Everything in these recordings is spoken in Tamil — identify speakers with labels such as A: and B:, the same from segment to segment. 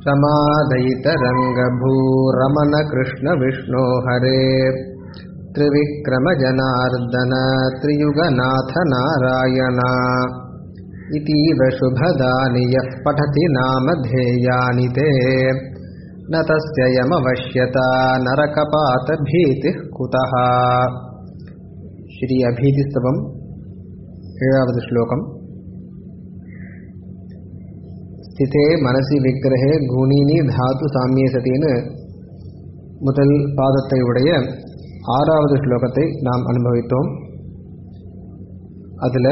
A: रमादयितरङ्गभूरमण कृष्ण विष्णो हरे त्रिविक्रमजनार्दन त्रियुगनाथ नारायण इतीव शुभदानि यः पठति नामधेयानि ते न तस्य यमवश्यता नरकपातभीतिः कुतः श्री अभीतिस्तवम् ஏழாவது ஸ்லோகம் ஸ்திதே மனசி விக்கிரகே குணினி தாத்து சாமிய சதின்னு முதல் பாதத்தை உடைய ஆறாவது ஸ்லோகத்தை நாம் அனுபவித்தோம் அதில்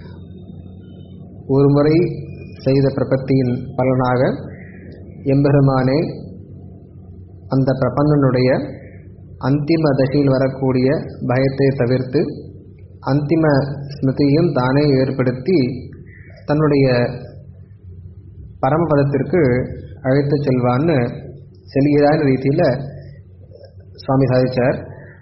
A: ஒரு முறை செய்த பிரபத்தியின் பலனாக எம்பெருமானே அந்த பிரபன்னனுடைய அந்திம தசையில் வரக்கூடிய பயத்தை தவிர்த்து அந்திம ஸ்மிருதியும் தானே ஏற்படுத்தி தன்னுடைய பரமபதத்திற்கு அழைத்து செல்வான்னு செல்கிறார் ரீதியில் சுவாமி சாதிச்சார்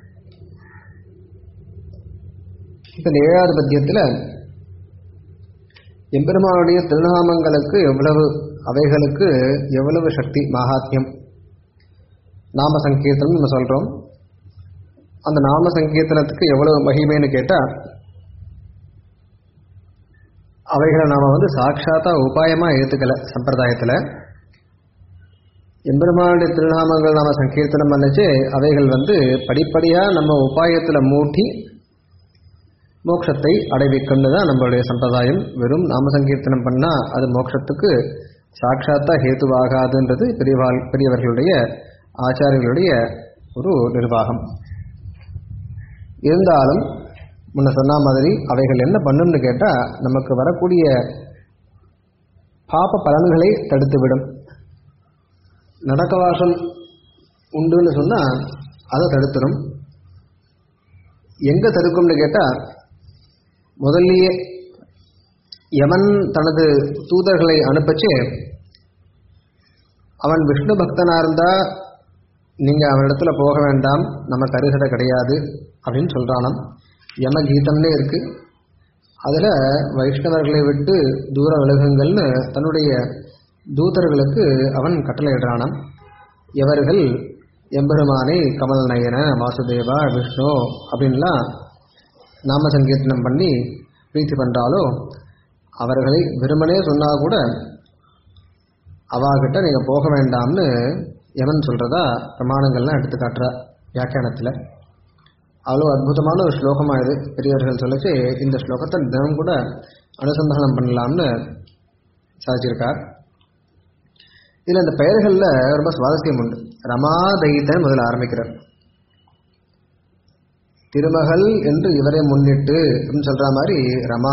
A: இப்போ இந்த ஏழாவது பத்தியத்தில் எம்பெருமானுடைய திருநாமங்களுக்கு எவ்வளவு அவைகளுக்கு எவ்வளவு சக்தி மகாத்மியம் நாம சங்கீர்த்தனம் நம்ம சொல்கிறோம் அந்த நாம சங்கீர்த்தனத்துக்கு எவ்வளவு மகிமைன்னு கேட்டால் அவைகளை நாம் வந்து சாட்சாத்தா உபாயமாக ஏற்றுக்கல சம்பிரதாயத்தில் எம்பெருமானுடைய திருநாமங்கள் நாம சங்கீர்த்தனம் பண்ணிச்சு அவைகள் வந்து படிப்படியாக நம்ம உபாயத்தில் மூட்டி மோட்சத்தை அடைவிக்கணும்னு தான் நம்மளுடைய சம்பிரதாயம் வெறும் நாம சங்கீர்த்தனம் பண்ணால் அது மோட்சத்துக்கு சாட்சாத்தா ஹேத்துவாகாதுன்றது பெரியவாள் பெரியவர்களுடைய ஆச்சாரியர்களுடைய ஒரு நிர்வாகம் இருந்தாலும் முன்ன சொன்ன மாதிரி அவைகள் என்ன பண்ணும்னு கேட்டால் நமக்கு வரக்கூடிய பாப பலன்களை தடுத்துவிடும் நடக்கவாசல் உண்டுன்னு சொன்னால் அதை தடுத்துடும் எங்கே தடுக்கும்னு கேட்டால் முதல்லயே யமன் தனது தூதர்களை அனுப்பச்சு அவன் விஷ்ணு பக்தனாக இருந்தால் நீங்கள் அவனிடத்துல போக வேண்டாம் நமக்கு அருகதை கிடையாது அப்படின்னு சொல்கிறானாம் யம கீதம்னே இருக்குது அதில் வைஷ்ணவர்களை விட்டு தூர விலகுங்கள்னு தன்னுடைய தூதர்களுக்கு அவன் கட்டளையிடுறானாம் எவர்கள் எம்பெருமானை கமல் நயன வாசுதேவா விஷ்ணு அப்படின்லாம் நாம சங்கீர்த்தனம் பண்ணி பிரீத்தி பண்ணுறாலோ அவர்களை வெறுமனே சொன்னால் கூட அவாகிட்ட நீங்கள் போக வேண்டாம்னு எவன் சொல்கிறதா பிரமாணங்கள்லாம் எடுத்து காட்டுறா வியாக்கியானத்தில் அவ்வளோ அற்புதமான ஒரு ஸ்லோகமாக இது பெரியவர்கள் சொல்லிச்சு இந்த ஸ்லோகத்தை தினம் கூட அனுசந்தானம் பண்ணலாம்னு சாதிச்சிருக்கார் இதில் இந்த பெயர்களில் ரொம்ப சுவாரஸ்யம் உண்டு ரமாதயித்தன் முதல்ல ஆரம்பிக்கிறார் திருமகள் என்று இவரை முன்னிட்டு அப்படின்னு சொல்கிற மாதிரி ரமா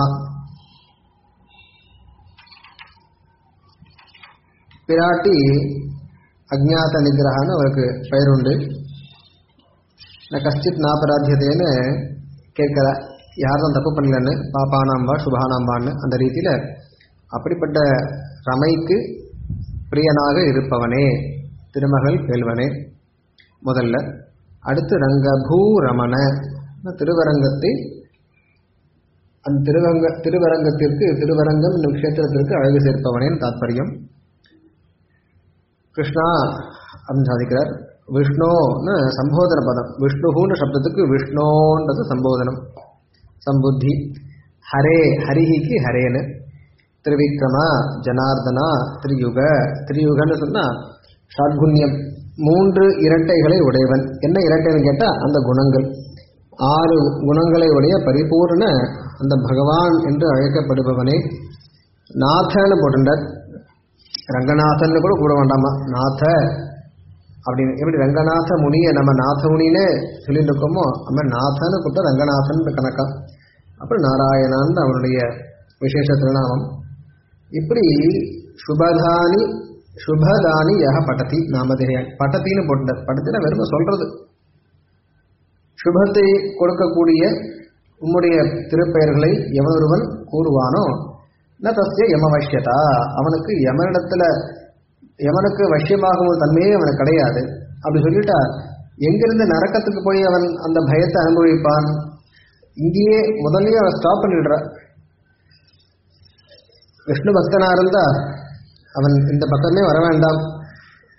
A: பிராட்டி அஜ்ஞாத நிகிரகான்னு அவருக்கு பெயர் உண்டு நான் கஷ்டித் நாபராத்தியதேன்னு கேட்கல யாரும் தப்பு பண்ணலன்னு பாப்பானாம்பா சுபானாம்பான்னு அந்த ரீதியில் அப்படிப்பட்ட ரமைக்கு பிரியனாக இருப்பவனே திருமகள் கேள்வனே முதல்ல அடுத்து ரங்கபூ ரமண திருவரங்கத்தை அந்த திருவங்க திருவரங்கத்திற்கு திருவரங்கம் என்னும் க்ஷேத்திரத்திற்கு அழகு சேர்ப்பவனேன்னு தாத்பரியம் கிருஷ்ணா அப்படின்னு சாதிக்கிறார் விஷ்ணுன்னு சம்போதன பதம் விஷ்ணுன்னு சப்தத்துக்கு விஷ்ணோன்றது சம்போதனம் சம்புத்தி ஹரே ஹரிஹிக்கு ஹரேன்னு திருவிக்ரமா ஜனார்தனா திரியுக திரியுகன்னு சொன்னால் ஷாட்குண்யம் மூன்று இரட்டைகளை உடையவன் என்ன இரட்டைன்னு கேட்டால் அந்த குணங்கள் ஆறு குணங்களை உடைய பரிபூர்ண அந்த பகவான் என்று அழைக்கப்படுபவனே நாதன்னு போட்டுண்டார் ரங்கநாதன் கூட கூட வேண்டாமா நாத அப்படின்னு எப்படி ரங்கநாத முனியை நம்ம நாத முனின்னு சொல்லிட்டு இருக்கோமோ நம்ம நாதன்னு கூப்பிட்டா ரங்கநாதன் கணக்கா அப்புறம் நாராயணான்னு அவனுடைய விசேஷ திருநாமம் இப்படி சுபதானி சுபதானி யக பட்டதி நாமதேயன் பட்டத்தின்னு போட்டார் பட்டத்தினா வெறும் சொல்றது சுபத்தை கொடுக்கக்கூடிய உம்முடைய திருப்பெயர்களை எவனொருவன் கூறுவானோ ந தஸ்ய யமவஷ்யதா அவனுக்கு யமனிடத்துல யமனுக்கு வசியமாகும் தன்மையே அவனுக்கு கிடையாது அப்படி சொல்லிட்டா எங்கிருந்து நரக்கத்துக்கு போய் அவன் அந்த பயத்தை அனுபவிப்பான் இங்கேயே முதல்லயே அவன் ஸ்டாப் பண்ணிடுற விஷ்ணு பக்தனா இருந்தா அவன் இந்த பக்கமே வர வேண்டாம்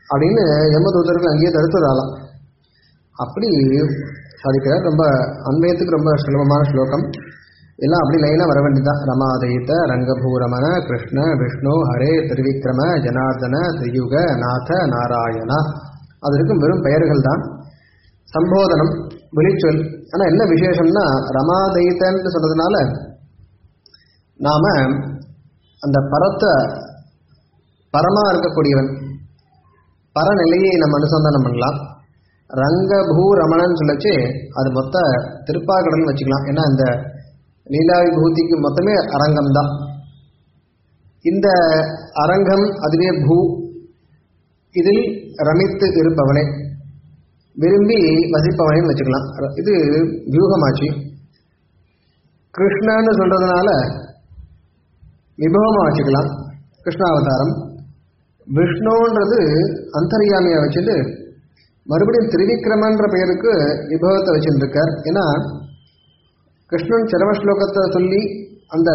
A: அப்படின்னு யமதூதர்கள் அங்கேயே தடுத்துறாளாம் அப்படி சாதிக்கிறார் ரொம்ப அன்வயத்துக்கு ரொம்ப சுலபமான ஸ்லோகம் எல்லாம் அப்படி லைனாக வர வேண்டியதுதான் ரமாதயித ரங்கபூரமண கிருஷ்ண விஷ்ணு ஹரே திருவிக்ரம ஜனார்தன திரியுக நாத நாராயணா அது இருக்கும் வெறும் பெயர்கள் தான் சம்போதனம் வெளிச்சொல் ஆனால் என்ன விசேஷம்னா ரமாதயித்தன்னு சொன்னதுனால நாம அந்த பரத்தை பரமா இருக்கக்கூடியவன் பரநிலையை நம்ம அனுசந்தானம் பண்ணலாம் ரங்கபூ ரமணன் சொல்லச்சு அது மொத்த திருப்பாக்கடல்னு வச்சுக்கலாம் ஏன்னா இந்த லீலா விபூதிக்கு மொத்தமே அரங்கம் தான் இந்த அரங்கம் அதுவே பூ இதில் ரமித்து இருப்பவனே விரும்பி வசிப்பவனேன்னு வச்சுக்கலாம் இது வியூகமாச்சு கிருஷ்ணன்னு சொல்றதுனால விபவமா வச்சுக்கலாம் கிருஷ்ணாவதாரம் விஷ்ணுன்றது அந்தர்யாமியா வச்சுட்டு மறுபடியும் திரிவிக்ரமன்ற பெயருக்கு விபவத்தை வச்சுருக்கார் ஏன்னா கிருஷ்ணன் சரம ஸ்லோகத்தை சொல்லி அந்த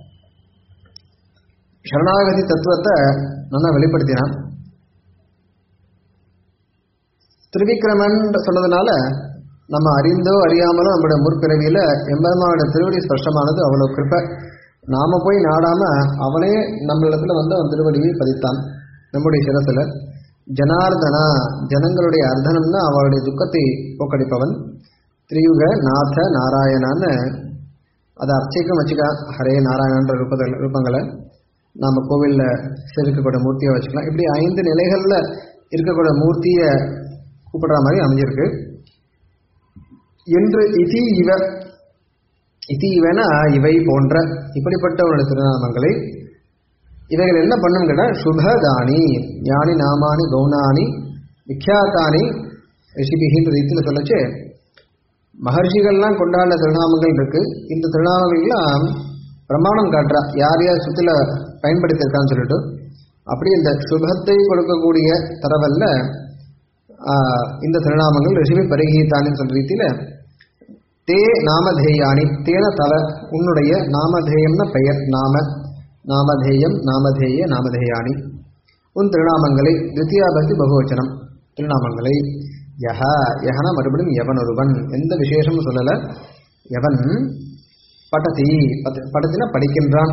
A: சரணாகதி தத்துவத்தை நல்லா வெளிப்படுத்தினான் திரிவிக்ரமன் சொன்னதுனால நம்ம அறிந்தோ அறியாமலோ நம்மளுடைய முற்பிறவியில எம்பெருமாவோட திருவடி ஸ்பர்ஷமானது அவ்வளவு கிருப்பை நாம போய் நாடாம அவனே நம்மளிடத்துல வந்து அவன் திருவடியை பதித்தான் நம்முடைய சிரசுல ஜனார்தனா ஜனங்களுடைய அர்த்தனம்னா அவளுடைய துக்கத்தை போக்கடிப்பவன் திரியுக நாத நாராயணான்னு அதை அர்ச்சைக்கும் வச்சுக்கா ஹரே நாராயணன்ற ரூப ரூபங்களை நாம் கோவிலில் இருக்கக்கூடிய மூர்த்தியை வச்சுக்கலாம் இப்படி ஐந்து நிலைகளில் இருக்கக்கூடிய மூர்த்தியை கூப்பிடுற மாதிரி அமைஞ்சிருக்கு என்று இதி இவ இதி இவனா இவை போன்ற இப்படிப்பட்டவனுடைய திருநாமங்களை இவைகள் என்ன பண்ணும் கேட்டால் சுபதானி ஞானி நாமானி கௌனானி விக்யாத்தானி ரிஷிபிகின்ற ரீதியில் சொல்லச்சு மகர்ஷிகள்லாம் கொண்டாடின திருநாமங்கள் இருக்கு இந்த திருநாமங்கள்லாம் பிரமாணம் காட்டுறா யார் யார் சுத்தில பயன்படுத்தியிருக்கான்னு சொல்லிட்டு அப்படி இந்த சுபத்தை கொடுக்கக்கூடிய தரவல்ல இந்த திருநாமங்கள் ரிஷிபி பரிகீதானின்னு சொல்ற ரீதியில தே நாமதேயானி தேன தவ உன்னுடைய நாமதேயம்னா பெயர் நாம நாமதேயம் நாமதேய நாமதேயானி உன் திருநாமங்களை தித்தியாபக்தி பகுவச்சனம் திருநாமங்களை யஹ யஹன மறுபடியும் எவன் ஒருவன் எந்த விசேஷமும் சொல்லல எவன் படதி படத்தின படிக்கின்றான்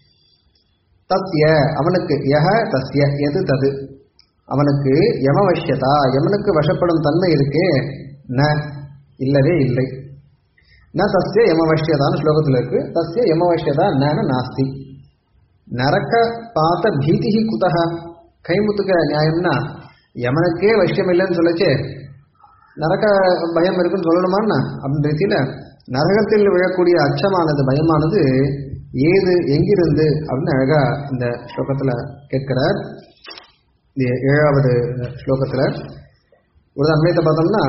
A: தத்ய அவனுக்கு யஹ தஸ்ய எது தது அவனுக்கு யமவஷ்யதா யமனுக்கு வசப்படும் தன்மை இருக்கே ந இல்லவே இல்லை ந தஸ்ய யமவஷ்யதான்னு ஸ்லோகத்தில் இருக்கு தஸ்ய யமவஷ்யதா ந நாஸ்தி நரக்க பார்த்த பீதிஹி குதக கைமுத்துக்க நியாயம்னா யமனுக்கே வஷ்யம் இல்லைன்னு சொல்லச்சே நரக பயம் இருக்குன்னு சொல்லணுமான்னா அப்படின்ற ரீதியில நரகத்தில் விழக்கூடிய அச்சமானது பயமானது ஏது எங்கிருந்து அப்படின்னு அழகா இந்த ஸ்லோகத்துல கேட்கிறார் இந்த ஏழாவது ஸ்லோகத்துல ஒரு அன்மையத்தை பார்த்தோம்னா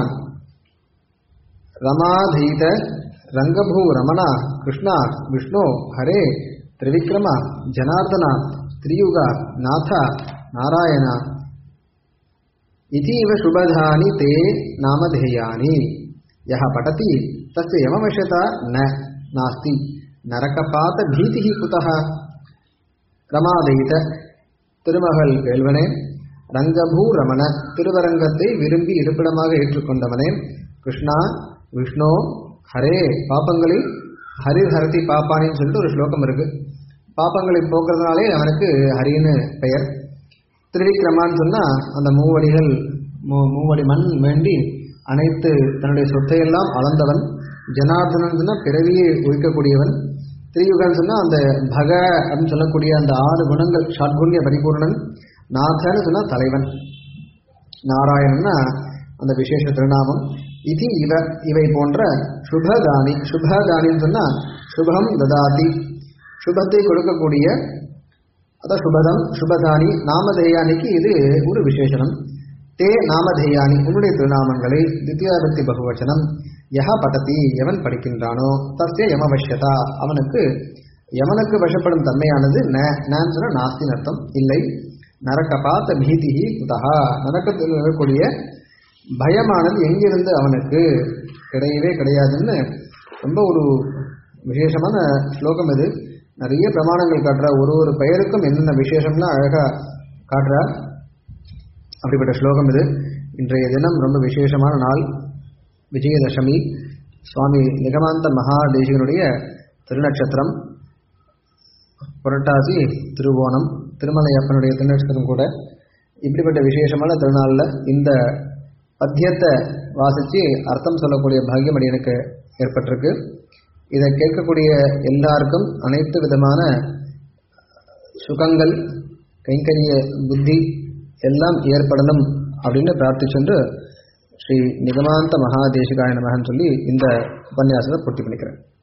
A: ரமாதீத ரங்கபூ ரமணா கிருஷ்ணா விஷ்ணு ஹரே திரிவிக்ரம ஜனார்தனா திரியுக நாத நாராயண इतीव शुभधानि ते नामधेयानि यः पठति तस्य यमवशता न नास्ति नरकपातभीतिः कुतः ரமாதயித திருமகள் வேள்வனே ரங்கபூ ரமண திருவரங்கத்தை விரும்பி இருப்பிடமாக ஏற்றுக்கொண்டவனே கிருஷ்ணா விஷ்ணு ஹரே பாப்பங்களில் ஹரி ஹரதி பாப்பானின்னு சொல்லிட்டு ஒரு ஸ்லோகம் இருக்கு பாப்பங்களை போக்குறதுனாலே அவனுக்கு ஹரின்னு பெயர் திரிவிக்ரமான்னு சொன்னால் அந்த மூவடிகள் மூ மூவடி மண் வேண்டி அனைத்து தன்னுடைய சொத்தையெல்லாம் அளந்தவன் ஜனார்தனன் சொன்னால் பிறவியை ஒழிக்கக்கூடியவன் திரியுகன் சொன்னால் அந்த பக அப்படின்னு சொல்லக்கூடிய அந்த ஆறு குணங்கள் ஷாட்குண்ய பரிபூர்ணன் நாதன்னு சொன்னால் தலைவன் நாராயணன்னா அந்த விசேஷ திருநாமம் இது இவ இவை போன்ற சுபதானி சுபதானின்னு சொன்னால் சுபம் ததாதி சுபத்தை கொடுக்கக்கூடிய அதான் சுபதம் சுபதானி நாமதேயானிக்கு இது ஒரு விசேஷனம் தே நாமதேயானி உன்னுடைய திருநாமங்களை தித்தியாபக்தி பகுவச்சனம் யஹ படதி எவன் படிக்கின்றானோ தஸ்ய யமவஷ்யதா அவனுக்கு யமனுக்கு வசப்படும் தன்மையானது ந நான் சொன்ன நாஸ்தின் அர்த்தம் இல்லை நரகபாத்த பீதிஹி குதஹா நரக்கத்தில் இருக்கக்கூடிய பயமானது எங்கிருந்து அவனுக்கு கிடையவே கிடையாதுன்னு ரொம்ப ஒரு விசேஷமான ஸ்லோகம் இது நிறைய பிரமாணங்கள் காட்டுறா ஒரு ஒரு பெயருக்கும் என்னென்ன விசேஷம்னா அழகா காட்டுறா அப்படிப்பட்ட ஸ்லோகம் இது இன்றைய தினம் ரொம்ப விசேஷமான நாள் விஜயதசமி சுவாமி நிகமாந்த மகாதேசிகனுடைய திருநட்சத்திரம் புரட்டாசி திருவோணம் திருமலையப்பனுடைய திருநட்சத்திரம் கூட இப்படிப்பட்ட விசேஷமான திருநாளில் இந்த பத்தியத்தை வாசித்து அர்த்தம் சொல்லக்கூடிய பாக்கியம் அடியனுக்கு ஏற்பட்டிருக்கு இதை கேட்கக்கூடிய எல்லாருக்கும் அனைத்து விதமான சுகங்கள் கைங்கரிய புத்தி எல்லாம் ஏற்படணும் அப்படின்னு பிரார்த்திச்சென்று ஸ்ரீ நிகமாந்த மகாதேசிகாய நமகன்னு சொல்லி இந்த உபன்யாசத்தை பூர்த்தி பண்ணிக்கிறேன்